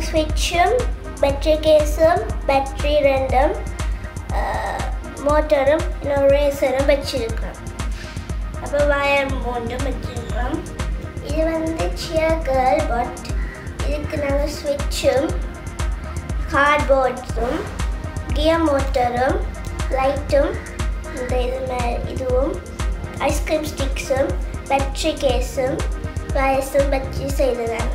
ஸ்விட்சும் battery கேஸும் battery ரெண்டும் மோட்டரும் இன்னொரு ரேசரும் வச்சிருக்கிறோம் அப்போ வயர் மூன்றும் வச்சிருக்கிறோம் இது வந்து சியர் கேர்ள் பட் இதுக்கு நாங்கள் ஸ்விட்சும் கார்ட்போர்ட்ஸும் கியர் மோட்டரும் லைட்டும் இந்த இது மே- இதுவும் ஐஸ்கிரீம் ஸ்டிக்ஸும் பேட்டரி கேஸும் வயசும் வச்சு செய்ததாங்க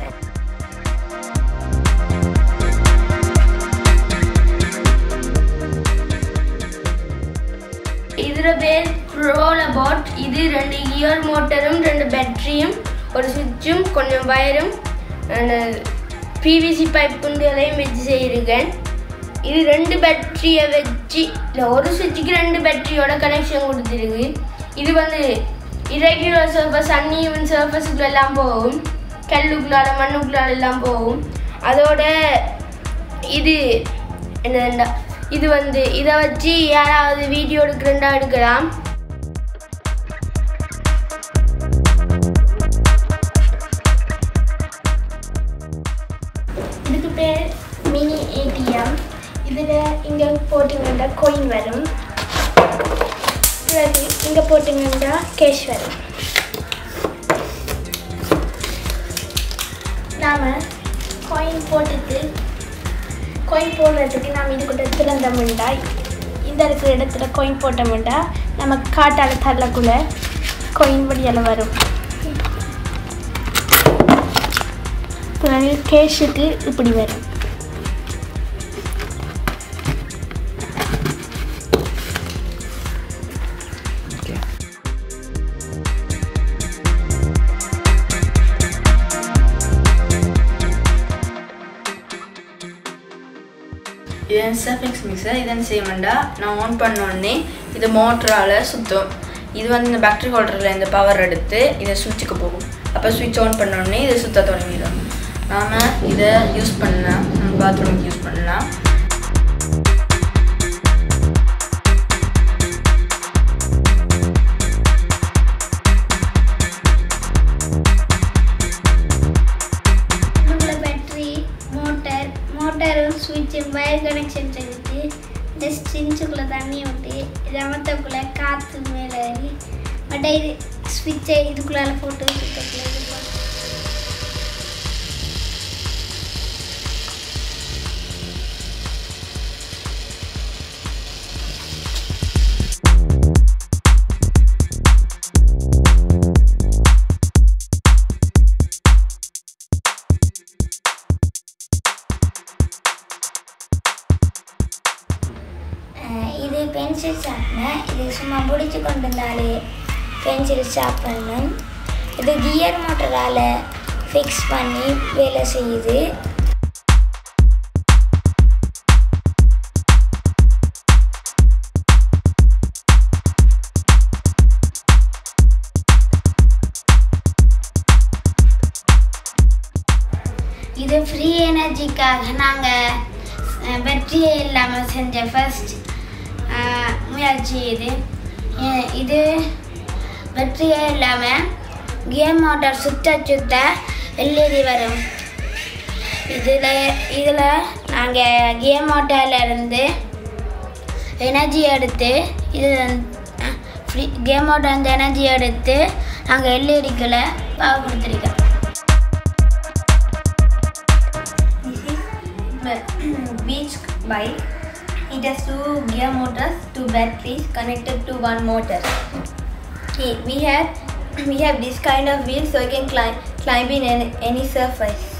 இதுல பேர் ரோலபாட் இது ரெண்டு கியர் மோட்டரும் ரெண்டு பேட்டரியும் ஒரு சுவிட்சும் கொஞ்சம் வயரும் பிவிசி பைப் குண்டுகளையும் வச்சு செய்யிருக்கேன் இது ரெண்டு பேட்டரியை வச்சு இல்லை ஒரு சுவிட்சுக்கு ரெண்டு பேட்டரியோட கனெக்ஷன் கொடுத்துருக்கு இது வந்து இரெகுலர் சர்ஃபஸ் அன்இவன் சர்ஃபஸுக்குள்ள எல்லாம் போகும் கல்லுக்குள்ளால மண்ணுக்குள்ளால எல்லாம் போகும் அதோட இது என்னடா இது வந்து இதை வச்சு யாராவது வீடியோ எடுக்கிறண்டா எடுக்கலாம் இதுக்கு பேர் மினி ஏடிஎம் இதில் இங்கே போட்டுங்கன்னா கோயின் வரும் பிறகு இங்கே போட்டுங்கன்னா கேஷ் வரும் நாம் கோயின் போட்டுட்டு கோயின் போடுறதுக்கு நாம் இதுக்கிட்ட திறந்தோம்டா இந்த இருக்கிற இடத்துல கோயின் போட்டோம்டா நம்ம காட்டால தள்ளக்குள்ள கோயின் வழியால் வரும் பிறகு கேஷுக்கு இப்படி வரும் இதன் சஃபிக்ஸ் மிக்சர் இதன் செய்யமெண்டா நான் ஆன் பண்ண உடனே இது மோட்டரால் சுற்றும் இது வந்து இந்த பேட்டரி ஹோல்டரில் இந்த பவர் எடுத்து இதை சுவிட்சுக்கு போகும் அப்போ சுவிட்ச் ஆன் பண்ண உடனே இது சுத்த தொடங்கிடும் நாம் இதை யூஸ் பண்ணலாம் நம்ம பாத்ரூமுக்கு யூஸ் பண்ணலாம் இதுக்குள்ள பேட்டரி மோட்டர் மோட்டரும் ஸ்விட்சும் வயர் கனெக்ஷன் செஞ்சுட்டு இந்த ஸ்டின்ஸுக்குள்ளே தண்ணி விட்டு இது அமர்த்தக்குள்ளே காற்று மேலே ஏறி பட் இது ஸ்விட்சை இதுக்குள்ளால போட்டு சுத்தக்குள்ள இது போட்டு அஹ் இது பென்சில் ஷார்ப்னர் இது சும்மா பிடிச்சி கொண்டு இருந்தாலே பென்சில் ஷார்ப் பண்ணும் இது கியர் மோட்டரால் ஃபிக்ஸ் பண்ணி வேலை செய்யுது இது ஃப்ரீ எனர்ஜிக்காக நாங்கள் பேட்டரியே இல்லாமல் செஞ்ச ஃபர்ஸ்ட் முயற்சி இது அஹ் இது பேட்டரியே இல்லாமல் கேம் மோட்டார் சுத்த சுத்த எல்இடி வரும் இதில் இதில் நாங்கள் கேம் மோட்டார்லேருந்து எனர்ஜி எடுத்து இது ஃப்ரீ கேம் மோட்டார் அந்த எனர்ஜி எடுத்து நாங்கள் எல்இடிக்குள்ளே பவர் கொடுத்துருக்கோம் This is beach bike. It has two gear motors, two batteries connected to one motor. Okay, we have we have this kind of wheel so you can climb climb in any, any surface.